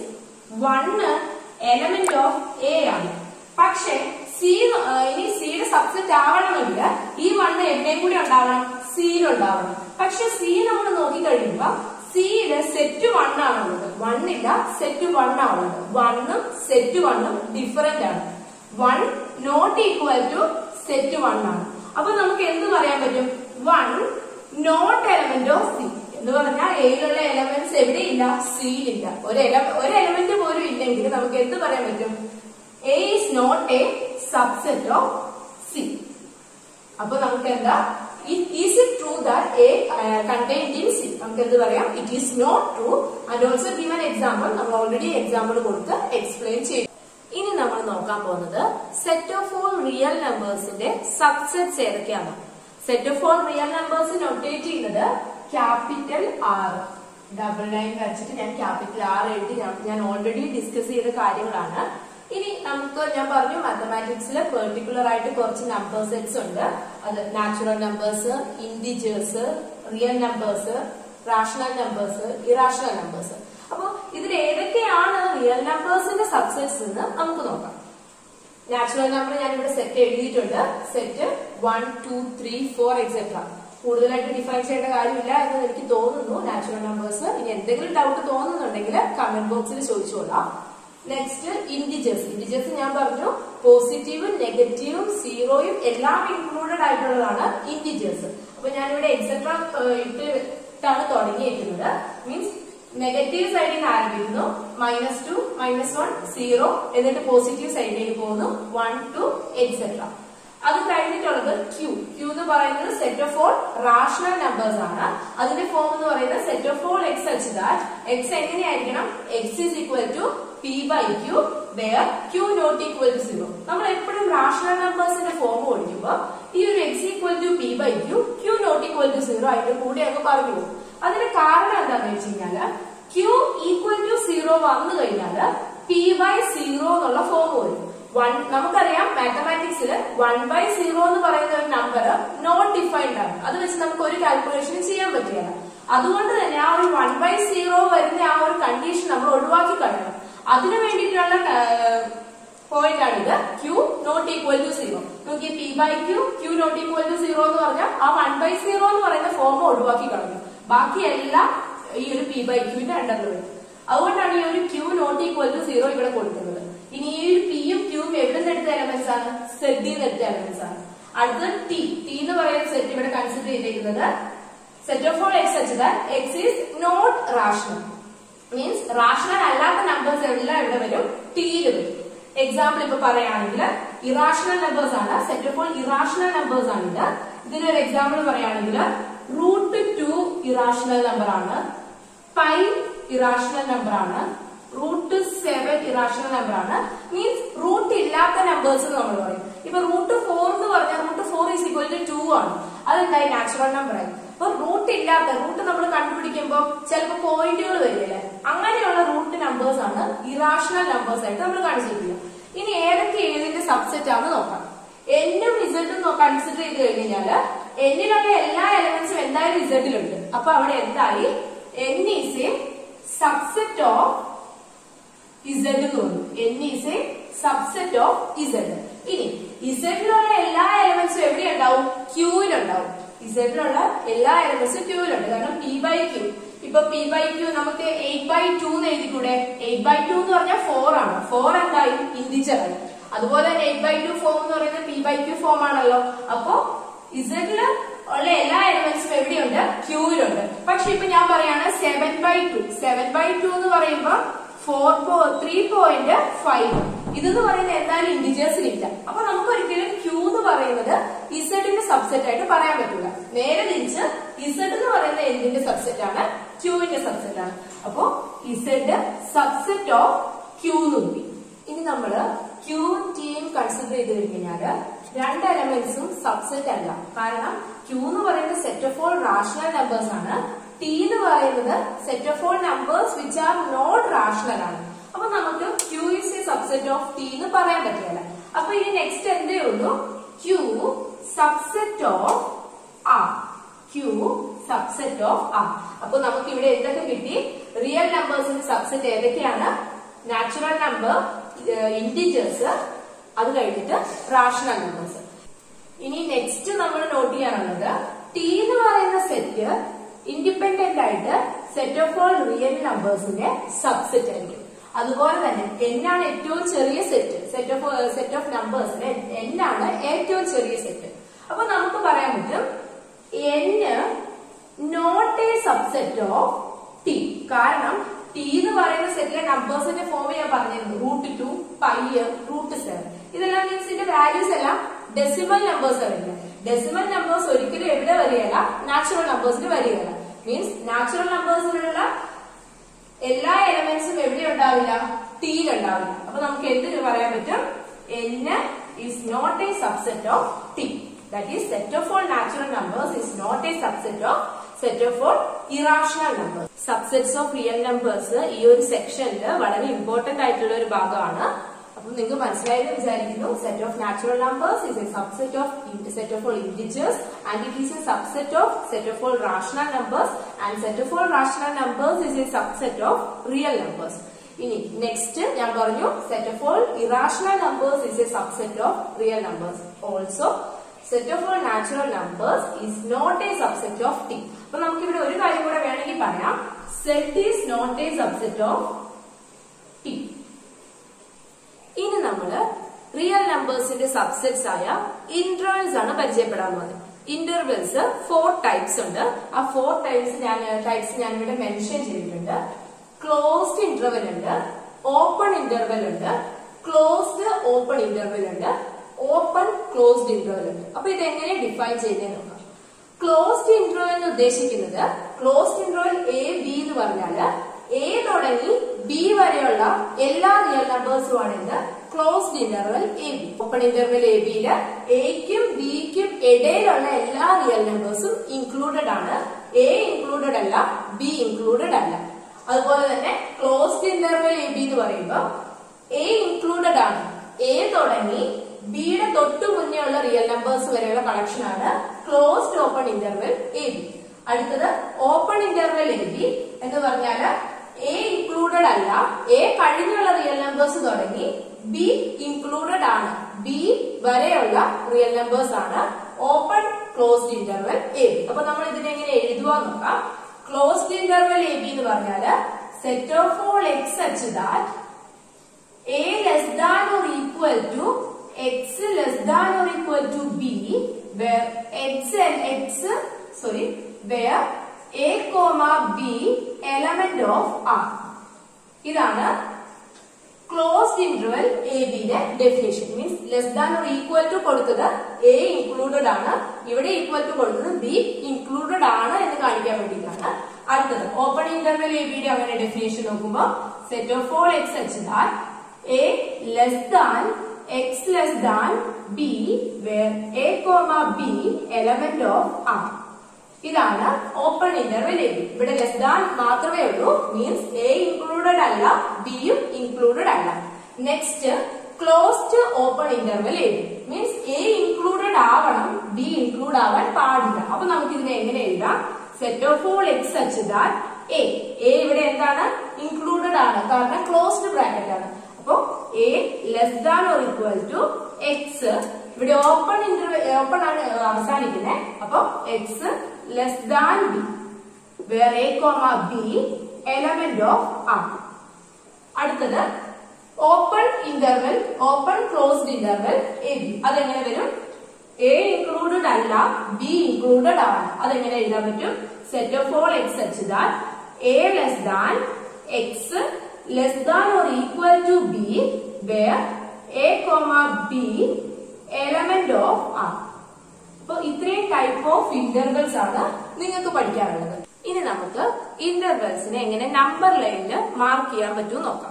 one element of A ആണ് പക്ഷെ സി ഇനി സിയുടെ സബ്സെറ്റ് ആവണമെങ്കിൽ ഈ വണ്ണ് എവിടെയും കൂടി ഉണ്ടാവണം സിയിൽ ഉണ്ടാവണം പക്ഷെ സി നമ്മൾ നോക്കിക്കഴിയുമ്പോ സിയില് സെറ്റ് വൺ ആണുള്ളത് വണ്ണില്ല സെറ്റ് വൺ ആണുള്ളത് വണ്ണും സെറ്റ് വണ്ണും ഡിഫറെന്റ് ആണ് one not equal to set one ആണ് അപ്പൊ നമുക്ക് എന്ത് പറയാൻ പറ്റും one not element of C എന്ന് പറഞ്ഞാൽ എയിലുള്ള എലമെന്റ്സ് എവിടെയില്ല സിയിലില്ല ഒരു ele- ഒരു എലമെന്റ് പോലും ഇല്ലെങ്കിൽ നമുക്ക് എന്ത് പറയാൻ പറ്റും A is not a subset of C അപ്പൊ നമുക്ക് എന്താ is it true that A contained in C നമുക്ക് എന്ത് പറയാം it is not true and also given example നമ്മൾ ഓൾറെഡി എക്സാമ്പിൾ കൊടുത്ത് എക്സ്പ്ലെയിൻ ചെയ്തു ഇനി നമ്മൾ നോക്കാൻ പോകുന്നത് സെറ്റ് ഓഫ് ഓൾ റിയൽ നമ്പേഴ്സിന്റെ സബ്സെറ്റ്സ് ഏതൊക്കെയാണ് set of all real numbers notate ചെയ്യുന്നത് ക്യാപിറ്റൽ ആർ ഡബിൾ ലൈൻ വരച്ചിട്ട് ഞാൻ ക്യാപിറ്റൽ ആർ എഴുതി ഞാൻ- ഞാൻ ഓൾറെഡി ഡിസ്കസ് ചെയ്ത കാര്യങ്ങളാണ് ഇനി നമുക്ക് ഞാൻ പറഞ്ഞു മാത്തമാറ്റിക്സിൽ പെർട്ടിക്കുലർ ആയിട്ട് കുറച്ച് നമ്പർ സെറ്റ്സ് ഉണ്ട് അത് natural numbers integers real numbers rational numbers irrational numbers അപ്പൊ ഇതിൽ ഏതൊക്കെയാണ് റിയൽ നമ്പേഴ്സിന്റെ സബ്സെറ്റ്സ് എന്ന് നമുക്ക് നോക്കാം നാച്ചുറൽ നമ്പർ ഞാൻ ഇവിടെ സെറ്റ് എഴുതിയിട്ടുണ്ട് set one two three four etcetera കൂടുതലായിട്ട് ഡിഫൈൻ ചെയ്യേണ്ട കാര്യമില്ല എന്ന് എനിക്ക് തോന്നുന്നു നാച്ചുറൽ നമ്പേഴ്സ് ഇനി എന്തെങ്കിലും ഡൗട്ട് തോന്നുന്നുണ്ടെങ്കിൽ കമന്റ് ബോക്സിൽ ചോദിച്ചോളാം നെക്സ്റ്റ് ഇൻഡിജേഴ്സ് ഇൻഡിജേഴ്സ് ഞാൻ പറഞ്ഞു പോസിറ്റീവും നെഗറ്റീവും സീറോയും എല്ലാം ഇൻക്ലൂഡഡ് ആയിട്ടുള്ളതാണ് ഇൻഡിജേഴ്സ് അപ്പൊ ഞാനിവിടെ എക്സെട്ര ഇട്ടിട്ടാണ് തുടങ്ങിയിരിക്കുന്നത് മീൻസ് നെഗറ്റീവ് സൈഡിൽ നിന്ന് ആരംഭിക്കുന്നു minus two minus one zero എന്നിട്ട് പോസിറ്റീവ് സൈഡിലേക്ക് പോകുന്നു വൺ ടു എക്സെട്ര അത് കഴിഞ്ഞിട്ടുള്ളത് ക്യൂ ക്യൂ എന്ന് പറയുന്നത് set of all rational numbers ആണ് അതിന്റെ ഫോം എന്ന് പറയുന്നത് set of all X such that X എങ്ങനെയായിരിക്കണം X is equal to P by Q where Q not equal to zero നമ്മൾ എപ്പോഴും റാഷണൽ നമ്പേഴ്സിന്റെ ഫോം ഓടിക്കുമ്പോൾ ഈ ഒരു X equal to P by Q Q not equal to zero ആയിട്ട് കൂടി അങ്ങ് പറഞ്ഞു പോകും അതിന് കാരണം എന്താണെന്ന് വെച്ച് കഴിഞ്ഞാല് ക്യൂ ഈക്വൽ ടു സീറോ വന്നു കഴിഞ്ഞാല് പി ബൈ സീറോ എന്നുള്ള ഫോം വരും വൺ നമുക്കറിയാം മാത്തമാറ്റിക്സിൽ വൺ ബൈ സീറോ എന്ന് പറയുന്ന ഒരു നമ്പർ നോട്ട് ഡിഫൈൻഡ് ആണ് അത് വെച്ച് നമുക്ക് ഒരു കാൽക്കുലേഷൻ ചെയ്യാൻ പറ്റില്ല അതുകൊണ്ട് തന്നെ ആ ഒരു വൺ ബൈ സീറോ വരുന്ന ആ ഒരു കണ്ടീഷൻ നമ്മൾ ഒഴിവാക്കി കളയണം അതിനു വേണ്ടിയിട്ടുള്ള പോയിന്റ് ആണ് ഇത് Q not equal to zero നോക്കി P by Q Q not equal to zero എന്ന് പറഞ്ഞാൽ ആ വൺ ബൈ സീറോ എന്ന് പറയുന്ന ഫോം ഒഴിവാക്കി കളഞ്ഞു ബാക്കി എല്ലാം ഈ ഒരു പി ബൈ ക്യൂവിന്റെ അണ്ടറിൽ വരും അതുകൊണ്ടാണ് ഈ ഒരു Q not equal to zero ഇവിടെ കൊടുക്കുന്നത് ഇനി ഈ ഒരു പിയും ക്യൂവും എവിടെ നിന്ന് എടുത്ത എലമെന്റ്സ് ആണ് സെഡിൽ നിന്ന് എടുത്ത എലമെന്റ്സ് ആണ് അടുത്തത് ടി ടി എന്ന് പറയുന്ന സെറ്റ് ഇവിടെ കൺസിഡർ ചെയ്തിരിക്കുന്നത് set of all X such that X is not rational means rational അല്ലാത്ത നമ്പേഴ്സ് എല്ലാം ഇവിടെ വരും ടിയിൽ വരും എക്സാമ്പിൾ ഇപ്പൊ പറയുകയാണെങ്കിൽ ഇറാഷണൽ നമ്പേഴ്സ് ആണ് set of all irrational numbers ആണ് ഇത് ഇതിനൊരു എക്സാമ്പിൾ പറയുകയാണെങ്കിൽ റൂട്ട് ടു ഇറാഷണൽ നമ്പർ ആണ് പൈ ഇറാഷണൽ നമ്പർ ആണ് റൂട്ട് സെവൻ ഇറാഷണൽ നമ്പർ ആണ് മീൻസ് റൂട്ട് ഇല്ലാത്ത നമ്പേഴ്സ് നമ്മൾ പറയും ഇപ്പൊ റൂട്ട് ഫോർ എന്ന് പറഞ്ഞാൽ root four is equal to to ആണ് അതെന്തായി നാച്ചുറൽ നമ്പർ ആയി അപ്പൊ റൂട്ട് ഇല്ലാത്ത റൂട്ട് നമ്മൾ കണ്ടുപിടിക്കുമ്പോൾ ചിലപ്പോൾ പോയിന്റുകൾ വരില്ലേ അങ്ങനെയുള്ള റൂട്ട് നമ്പേഴ്സ് ആണ് ഇറാഷണൽ നമ്പേഴ്സ് ആയിട്ട് നമ്മൾ കാണിച്ചിരിക്കുക ഇനി ഏതൊക്കെ ഏതിന്റെ സബ്സെറ്റ് ആണെന്ന് നോക്കാം എന്നും ഇസഡും കൺസിഡർ ചെയ്ത് കഴിഞ്ഞാല് എന്നിലുള്ള എല്ലാ എലമെന്റ്സും എന്തായാലും ഇസഡിലുണ്ട് അപ്പൊ അവിടെ എന്തായി N is a subset of Z എന്ന് പറഞ്ഞു N is a subset of Z ഇനി ഇസഡിലുള്ള എല്ലാ എലമെന്റ്സും എവിടെ ഉണ്ടാവും ക്യൂവിലുണ്ടാവും ഇസഡിലുള്ള എല്ലാ എലമെന്റ്സും ക്യൂവിലുണ്ട് കാരണം പി ബൈ ക്യൂ ഇപ്പൊ പി ബൈ ക്യൂ നമുക്ക് എയ്റ്റ് ബൈ ടു എന്ന് എഴുതിക്കൂടെ എയ്റ്റ് ബൈ ടു എന്ന് പറഞ്ഞാൽ ഫോർ ആണ് ഫോർ എന്തായി ഇൻഡിജർ ആയി അതുപോലെ തന്നെ എയ്റ്റ് ബൈ ടു ഫോം എന്ന് പറയുന്നത് പി ബൈ ക്യൂ ഫോം ആണല്ലോ അപ്പോ ഇസഡില് ഉള്ള എല്ലാ എലമെന്റ്സും എവിടെയുണ്ട് ക്യൂവിലുണ്ട് പക്ഷെ ഇപ്പൊ ഞാൻ പറയാണ് seven by two seven by two എന്ന് പറയുമ്പോ ഫോർ ത്രീ പോയിന്റ് ഫൈവ് ഇതെന്ന് പറയുന്നത് എന്തായാലും ഇന്റിജേഴ്സിൽ ഇല്ല അപ്പൊ നമുക്ക് ഒരിക്കലും ക്യൂ എന്ന് പറയുന്നത് ഇസഡിന്റെ സബ്സെറ്റ് ആയിട്ട് പറയാൻ പറ്റില്ല നേരെ തിരിച്ച് ഇസഡ് എന്ന് പറയുന്ന എന്തിന്റെ സബ്സെറ്റ് ആണ് ക്യൂവിന്റെ സബ്സെറ്റ് ആണ് അപ്പോ ഇസഡ് സബ്സെറ്റ് ഓഫ് ക്യൂ എന്ന് കൂടി ഇനി നമ്മള് ക്യൂവും ടിയും കൺസിഡർ ചെയ്ത് കഴിഞ്ഞാല് രണ്ട് എലമെന്റ്സും സബ്സെറ്റ് അല്ല കാരണം ക്യൂ എന്ന് പറയുന്നത് set of all rational numbers ആണ് ടി എന്ന് പറയുന്നത് set of all numbers which are not rational ആണ് അപ്പൊ നമുക്ക് Q is a subset of T എന്ന് പറയാൻ പറ്റില്ല അപ്പൊ ഇനി നെക്സ്റ്റ് എന്തേ ഉള്ളൂ Q subset of R Q subset of R അപ്പൊ നമുക്ക് ഇവിടെ എന്തൊക്കെ കിട്ടി റിയൽ നമ്പേഴ്സിന്റെ സബ്സെറ്റ് ഏതൊക്കെയാണ് നാച്ചുറൽ നമ്പർ ഇന്റിജേഴ്സ് അത് കഴിഞ്ഞിട്ട് റാഷണൽ നമ്പേഴ്സ് ഇനി നെക്സ്റ്റ് നമ്മൾ നോട്ട് ചെയ്യാനുള്ളത് ടി എന്ന് പറയുന്ന സെറ്റ് ഇൻഡിപെൻഡന്റ് ആയിട്ട് സെറ്റ് ഓഫ് ഓൾ റിയൽ നമ്പേഴ്സിന്റെ സബ്സെറ്റ് ആയിരിക്കും അതുപോലെ തന്നെ എന്നാണ് ഏറ്റവും ചെറിയ set set of set of നമ്പേഴ്സിന്റെ എന്നാണ് ഏറ്റവും ചെറിയ സെറ്റ് അപ്പൊ നമുക്ക് പറയാൻ പറ്റും എന്ന് not a subset of T കാരണം ടി എന്ന് പറയുന്ന സെറ്റിലെ നമ്പേഴ്സിന്റെ ഫോം ഞാൻ പറഞ്ഞിരുന്നു root two pi root seven ഇതെല്ലാം മീൻസ് ഇതിന്റെ വാല്യൂസ് എല്ലാം ഡെസിമൽ നമ്പേഴ്സ് വരില്ല ഡെസിമൽ നമ്പേഴ്സ് ഒരിക്കലും എവിടെ വരികയല്ല നാച്ചുറൽ നമ്പേഴ്സിൽ വരികയല്ല മീൻസ് നാച്ചുറൽ നമ്പേഴ്സിലുള്ള എല്ലാ എലമെന്റ്സും എവിടെ ഉണ്ടാവില്ല ടിയിൽ ഉണ്ടാവില്ല അപ്പൊ നമുക്ക് എന്തിനു പറയാൻ പറ്റും n is not a subset of t that is set of all natural numbers is not a subset of set of all irrational numbers subsets of real numbers ഈ ഒരു സെക്ഷനിൽ വളരെ ഇമ്പോർട്ടന്റ് ആയിട്ടുള്ള ഒരു ഭാഗമാണ് അപ്പൊ നിങ്ങൾക്ക് മനസ്സിലായെന്ന് വിചാരിക്കുന്നു set of natural numbers is a subset of set of all integers and it is a subset of set of all rational numbers and set of all rational numbers is a subset of real numbers ഇനി നെക്സ്റ്റ് ഞാൻ പറഞ്ഞു set of all irrational numbers is a subset of real numbers also set of all natural numbers is not a subset of T അപ്പൊ നമുക്കിവിടെ ഒരു കാര്യം കൂടെ വേണമെങ്കിൽ പറയാം set is not a subset of T ഇനി നമ്മള് റിയൽ നമ്പേഴ്സിന്റെ സബ്സെറ്റ്സ് ആയ ഇന്റർവെൽസ് ആണ് പരിചയപ്പെടാൻ പോകുന്നത് ഇന്റർവെൽസ് ഫോർ ടൈപ്സ് ഉണ്ട് ആ ഫോർ ടൈപ്സ് ഞാൻ ടൈപ്സ് ഞാൻ ഇവിടെ മെൻഷൻ ചെയ്തിട്ടുണ്ട് ക്ലോസ്ഡ് ഇന്റർവെൽ ഉണ്ട് ഓപ്പൺ ഇന്റർവെൽ ഉണ്ട് ക്ലോസ്ഡ് ഓപ്പൺ ഇന്റർവെൽ ഉണ്ട് ഓപ്പൺ ക്ലോസ്ഡ് ഇന്റർവെൽ ഉണ്ട് അപ്പൊ ഇത് എങ്ങനെ ഡിഫൈൻ ചെയ്യുന്നത് നോക്കാം ക്ലോസ്ഡ് ഇന്റർവെൽ എന്ന് ഉദ്ദേശിക്കുന്നത് ക്ലോസ്ഡ് ഇന്റർവെൽ എ ബി എന്ന് പറഞ്ഞാല് എ തുടങ്ങി ബി വരെയുള്ള എല്ലാ റിയൽ നമ്പേഴ്സും ആണ് ഇത് closed interval A B open interval A ബിയില് എക്കും ബിക്കും ഇടയിലുള്ള എല്ലാ റിയൽ നമ്പേഴ്സും ഇൻക്ലൂഡഡ് ആണ് എ ഇൻക്ലൂഡഡ് അല്ല ബി ഇൻക്ലൂഡഡ് അല്ല അതുപോലെ തന്നെ ക്ലോസ്ഡ് ഇന്റർവെൽ എ ബി എന്ന് പറയുമ്പോൾ എ ഇൻക്ലൂഡഡ് ആണ് എ തുടങ്ങി ബിയുടെ തൊട്ടു മുന്നേ ഉള്ള റിയൽ നമ്പേഴ്സ് വരെയുള്ള കളക്ഷൻ ആണ് closed open interval A B അടുത്തത് ഓപ്പൺ ഇന്റർവെൽ എ ബി എന്ന് പറഞ്ഞാല് എ ഇൻക്ലൂഡഡ് അല്ല എ കഴിഞ്ഞുള്ള റിയൽ നമ്പേഴ്സ് തുടങ്ങി ബി ഇൻക്ലൂഡഡ് ആണ് ബി വരെയുള്ള റിയൽ നമ്പേഴ്സ് ആണ് open closed interval A B അപ്പൊ നമ്മൾ ഇതിനെ എങ്ങനെ എഴുതുക നോക്കാം ക്ലോസ്ഡ് ഇന്റർവെൽ എ ബി എന്ന് പറഞ്ഞാല് set of all X such that a less than or equal to x less than or equal to b where x and x sorry where a comma b element of r ഇതാണ് ക്ലോസ്ഡ് ഇന്റർവെൽ എ ബിയുടെ definition means less than or equal to കൊടുത്തത് എ ഇൻക്ലൂഡഡ് ആണ് ഇവിടെ ഈക്വൽ ടു കൊടുത്തത് ബി ഇൻക്ലൂഡഡ് ആണ് എന്ന് കാണിക്കാൻ വേണ്ടിയിട്ടാണ് അടുത്തത് ഓപ്പൺ ഇന്റർവെൽ എ ബിയുടെ അങ്ങനെ ഡെഫിനേഷൻ നോക്കുമ്പോൾ set of all x such than A less than x less than B where A comma B element of R ഇതാണ് ഓപ്പൺ ഇന്റർവെൽ എ ബി ഇവിടെ ലെസ് ദാൻ മാത്രമേ ഉള്ളൂ മീൻസ് എ ഇൻക്ലൂഡഡ് അല്ല ബിയും ഇൻക്ലൂഡഡ് അല്ല next closed open interval A b means a included ആവണം ബി ഇൻക്ലൂഡ് ആവാൻ പാടില്ല അപ്പൊ നമുക്ക് ഇതിനെ എങ്ങനെ എഴുതാം set of all X such than a a ഇവിടെ എന്താണ് ഇൻക്ലൂഡഡ് ആണ് കാരണം ക്ലോസ്ഡ് ബ്രാക്കറ്റ് ആണ് അപ്പോ A less than or equal to x ഇവിടെ ഓപ്പൺ ഇന്റർവെൽ ഓപ്പൺ ആണ് അവസാനിക്കുന്നത് അപ്പൊ x less than B where A comma B element of R അടുത്തത് open interval open closed interval A B അതെങ്ങനെ വരും എ ഇൻക്ലൂഡഡ് അല്ല ബി ഇൻക്ലൂഡഡ് ആണ് അതെങ്ങനെ എഴുതാൻ പറ്റും set of all x such that A less than x less than or equal to B where A comma B element of R അപ്പൊ ഇത്രയും ടൈപ്പ് ഓഫ് ഇന്റർവെൽസ് ആണ് നിങ്ങൾക്ക് പഠിക്കാനുള്ളത് ഇനി നമുക്ക് ഇന്റർവെൽസിനെ എങ്ങനെ നമ്പർ ലൈനിൽ മാർക്ക് ചെയ്യാൻ പറ്റും നോക്കാം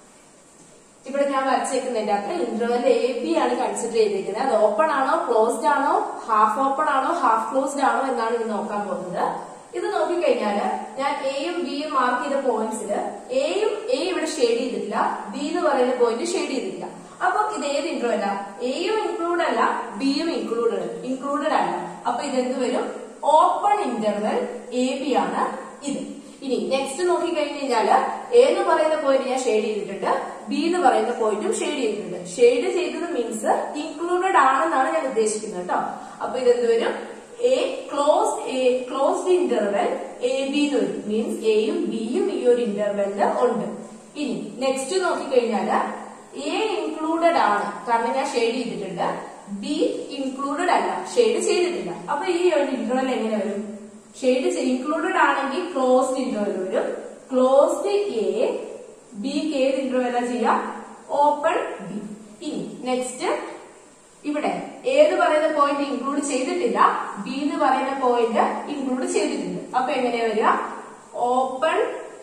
ഇവിടെ ഞാൻ വരച്ചേക്കുന്നതിന്റെ അകത്ത് ഇന്റർവെൽ എ ബി ആണ് കൺസിഡർ ചെയ്തിരിക്കുന്നത് അത് ഓപ്പൺ ആണോ ക്ലോസ്ഡ് ആണോ ഹാഫ് ഓപ്പൺ ആണോ ഹാഫ് ക്ലോസ്ഡ് ആണോ എന്നാണ് ഇത് നോക്കാൻ പോകുന്നത് ഇത് നോക്കിക്കഴിഞ്ഞാല് ഞാൻ എയും ബിയും മാർക്ക് ചെയ്ത പോയിന്റ്സിൽ എയും എ ഇവിടെ ഷെയ്ഡ് ചെയ്തിട്ടില്ല ബി എന്ന് പറയുന്ന പോയിന്റ് ഷെയ്ഡ് ചെയ്തിട്ടില്ല അപ്പൊ ഇത് ഏത് ഇന്റർവെല്ല എയും ഇൻക്ലൂഡ് അല്ല ബിയും ഇൻക്ലൂഡഡ് ഇൻക്ലൂഡഡ് അല്ല അപ്പൊ ഇതെന്ത് വരും ഓപ്പൺ ഇന്റർവെൽ എ ബി ആണ് ഇത് ഇനി നെക്സ്റ്റ് നോക്കി കഴിഞ്ഞു കഴിഞ്ഞാല് എ എന്ന് പറയുന്ന പോയിന്റ് ഞാൻ ഷെയ്ഡ് ചെയ്തിട്ടുണ്ട് ബി എന്ന് പറയുന്ന പോയിന്റും ഷെയ്ഡ് ചെയ്തിട്ടുണ്ട് ഷെയ്ഡ് ചെയ്തത് മീൻസ് ഇൻക്ലൂഡഡ് ആണെന്നാണ് ഞാൻ ഉദ്ദേശിക്കുന്നത് കേട്ടോ അപ്പൊ ഇതെന്ത് വരും A closed A closed interval A B എന്ന് വരും മീൻസ് എയും ബിയും ഈ ഒരു ഇന്റർവെല്ലില് ഉണ്ട് ഇനി നെക്സ്റ്റ് നോക്കിക്കഴിഞ്ഞാല് എ ഇൻക്ലൂഡഡ് ആണ് കാരണം ഞാൻ ഷെയ്ഡ് ചെയ്തിട്ടുണ്ട് ബി ഇൻക്ലൂഡഡ് അല്ല ഷെയ്ഡ് ചെയ്തിട്ടില്ല അപ്പൊ ഈ ഒരു ഇന്റർവെൽ എങ്ങനെ വരും ഷെയ്ഡ് ഇൻക്ലൂഡഡ് ആണെങ്കിൽ ക്ലോസ്ഡ് ഇന്റർവെൽ വരും ക്ലോസ്ഡ് എ ബിക്ക് ഏത് ഇന്റർവെല്ല ചെയ്യാം ഓപ്പൺ ബി ഇനി നെക്സ്റ്റ് ഇവിടെ ഏത് പറയുന്ന പോയിന്റ് ഇൻക്ലൂഡ് ചെയ്തിട്ടില്ല ബി എന്ന് പറയുന്ന പോയിന്റ് ഇൻക്ലൂഡ് ചെയ്തിട്ടുണ്ട് അപ്പൊ എങ്ങനെയാ വരിക open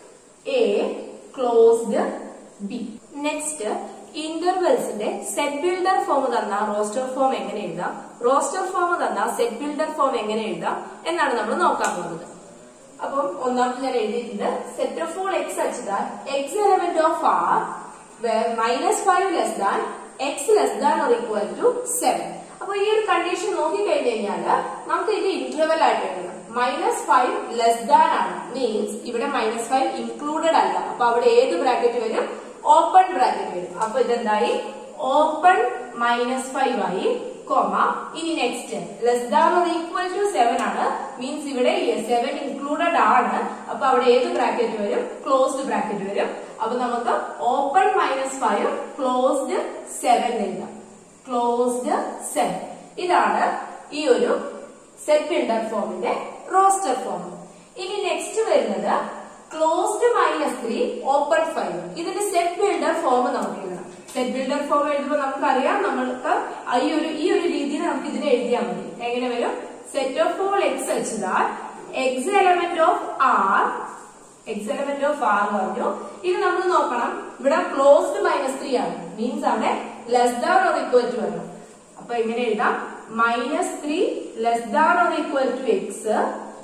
A closed B next ഇന്റർവെൽസിന്റെ സെറ്റ് ബിൽഡർ ഫോം തന്ന റോസ്റ്റർ ഫോം എങ്ങനെ എഴുതാം റോസ്റ്റർ ഫോം തന്ന സെറ്റ് ബിൽഡർ ഫോം എങ്ങനെ എഴുതാം എന്നാണ് നമ്മൾ നോക്കാൻ പോകുന്നത് അപ്പം ഒന്നാമത് ഞാൻ എഴുതിയിട്ടുണ്ട് set of all x such that x element of R where minus five less than x less than or equal to seven അപ്പൊ ഈ ഒരു കണ്ടീഷൻ നോക്കി കഴിഞ്ഞു കഴിഞ്ഞാല് നമുക്ക് ഇത് ഇന്റർവെൽ ആയിട്ട് എഴുതണം മൈനസ് ഫൈവ് ലെസ് ദാൻ ആണ് മീൻസ് ഇവിടെ മൈനസ് ഫൈവ് ഇൻക്ലൂഡഡ് അല്ല അപ്പൊ അവിടെ ഏത് ബ്രാക്കറ്റ് വരും ഓപ്പൺ ബ്രാക്കറ്റ് വരും അപ്പൊ ഇതെന്തായി ഓപ്പൺ മൈനസ് ഫൈവ് ആയി കോമ ഇനി next less than or equal to seven ആണ് മീൻസ് ഇവിടെ സെവൻ ഇൻക്ലൂഡഡ് ആണ് അപ്പൊ അവിടെ ഏത് ബ്രാക്കറ്റ് വരും ക്ലോസ്ഡ് ബ്രാക്കറ്റ് വരും അപ്പൊ നമുക്ക് open minus five closed seven എഴുതാം ക്ലോസ്ഡ് സെവൻ ഇതാണ് ഈ ഒരു സെറ്റ് ബിൽഡർ ഫോമിന്റെ റോസ്റ്റർ ഫോം ഇനി നെക്സ്റ്റ് വരുന്നത് closed minus three open five ഇതിന്റെ സെറ്റ് ബിൽഡർ ഫോം നമുക്ക് എഴുതണം സെറ്റ് ബിൽഡർ ഫോം എഴുതുമ്പോൾ നമുക്കറിയാം നമ്മൾക്ക് ഈ ഒരു ഈ ഒരു രീതിയിൽ നമുക്ക് ഇതിനെ എഴുതിയാൽ മതി എങ്ങനെ വരും set of all x such that x element of R x element of R പറഞ്ഞു ഇത് നമ്മൾ നോക്കണം ഇവിടെ ക്ലോസ്ഡ് മൈനസ് ത്രീ ആണ് മീൻസ് അവിടെ less than or equal to വരണം അപ്പൊ എങ്ങനെ എഴുതാം minus three less than or equal to x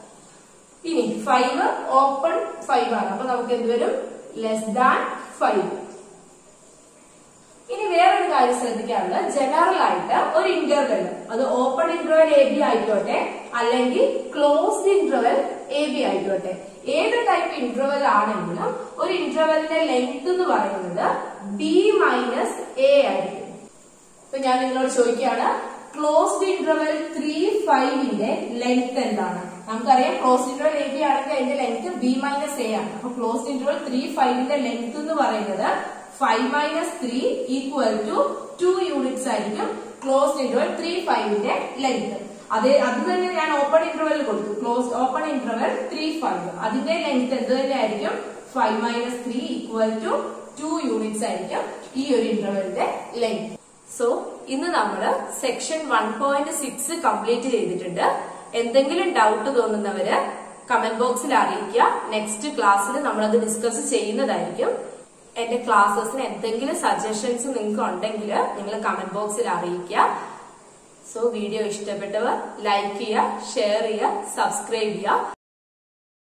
ഇനി ഫൈവ് ഓപ്പൺ ഫൈവ് ആണ് അപ്പൊ നമുക്ക് എന്ത് വരും ലെസ് ദാൻ ഫൈവ് ഇനി വേറൊരു കാര്യം ശ്രദ്ധിക്കാനുള്ളത് ജനറൽ ആയിട്ട് ഒരു ഇന്റർവെൽ അത് ഓപ്പൺ ഇന്റർവെൽ എ ബി ആയിക്കോട്ടെ അല്ലെങ്കിൽ ക്ലോസ്ഡ് ഇന്റർവെൽ എ ബി ആയിക്കോട്ടെ ഏത് ടൈപ്പ് ഇന്റർവെൽ ആണെങ്കിലും ഒരു ഇന്റർവെലിന്റെ ലെങ്ത് എന്ന് പറയുന്നത് ബി മൈനസ് എ ആയിരിക്കും ഇപ്പൊ ഞാൻ നിങ്ങളോട് ചോദിക്കുകയാണ് ക്ലോസ്ഡ് ഇന്റർവെൽ ത്രീ ഫൈവിന്റെ ലെങ്ത് എന്താണ് നമുക്കറിയാം ക്ലോസ്ഡ് ഇന്റർവെൽ എ ബി ആണെങ്കിൽ അതിന്റെ ലെങ്ത് ബി മൈനസ് എ ആണ് അപ്പൊ ക്ലോസ്ഡ് ഇന്റർവെൽ ത്രീ ഫൈവിന്റെ ലെങ്ത് എന്ന് പറയുന്നത് five minus three equal to two units ആയിരിക്കും ക്ലോസ്ഡ് ഇന്റർവെൽ ത്രീ ഫൈവിന്റെ ലെങ്ത് അതേ അത് തന്നെ ഞാൻ ഓപ്പൺ ഇന്റർവെൽ കൊടുത്തു close open interval three five അതിന്റെ ലെങ്ത് എന്ത് തന്നെ ആയിരിക്കും five minus three equal to two units ആയിരിക്കും ഈ ഒരു ഇന്റർവെലിന്റെ ലെങ്ത് സോ ഇന്ന് നമ്മൾ section one point six complete ചെയ്തിട്ടുണ്ട് എന്തെങ്കിലും ഡൗട്ട് തോന്നുന്നവര് കമന്റ് ബോക്സിൽ അറിയിക്കുക നെക്സ്റ്റ് ക്ലാസ്സിൽ നമ്മളത് ഡിസ്കസ് ചെയ്യുന്നതായിരിക്കും എന്റെ ക്ലാസ്സസിന് എന്തെങ്കിലും സജഷൻസ് നിങ്ങൾക്ക് ഉണ്ടെങ്കിൽ നിങ്ങൾ കമന്റ് ബോക്സിൽ അറിയിക്കുക സോ വീഡിയോ ഇഷ്ടപ്പെട്ടവർ ലൈക്ക് ചെയ്യുക ഷെയർ ചെയ്യുക സബ്സ്ക്രൈബ് ചെയ്യുക